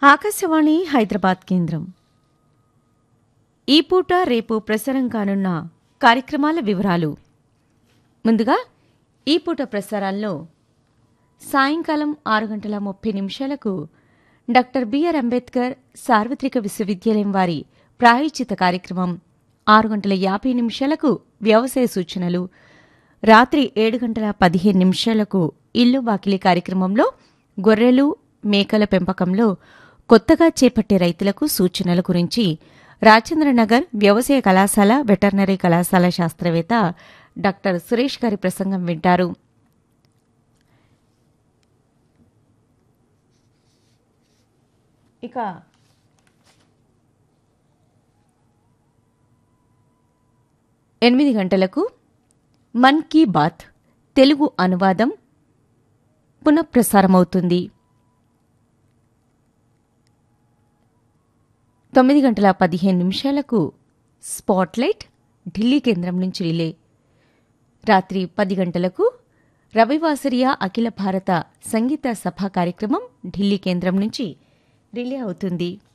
ఆకాశవాణి హైదరాబాద్ కేంద్రం ఈ పూట రేపు ప్రసారం కానున్న కార్యక్రమాల వివరాలు ముందుగా ఈ పూట ప్రసారాల్లో సాయంకాలం ఆరు గంటల ముప్పై నిమిషాలకు డాక్టర్ బిఆర్ అంబేద్కర్ సార్వత్రిక విశ్వవిద్యాలయం వారి ప్రాయోజిత కార్యక్రమం ఆరు గంటల యాభై నిమిషాలకు వ్యవసాయ సూచనలు రాత్రి ఏడు గంటల పదిహేను నిమిషాలకు ఇల్లు వాకిలి కార్యక్రమంలో గొర్రెలు మేకల పెంపకంలో కొత్తగా చేపట్టే రైతులకు సూచనల గురించి రాజేంద్రనగర్ వ్యవసాయ కళాశాల వెటర్నరీ కళాశాల శాస్త్రవేత్త డాక్టర్ సురేష్ గారి ప్రసంగం వింటారు ఇక ఎనిమిది గంటలకు మన్ కీ బాత్ తెలుగు అనువాదం పునఃప్రసారమవుతుంది తొమ్మిది గంటల పదిహేను నిమిషాలకు స్పాట్లైట్ ఢిల్లీ కేంద్రం నుంచి రిలే రాత్రి పది గంటలకు రవివాసరియా అఖిల భారత సంగీత సభ కార్యక్రమం ఢిల్లీ కేంద్రం నుంచి రిలే అవుతుంది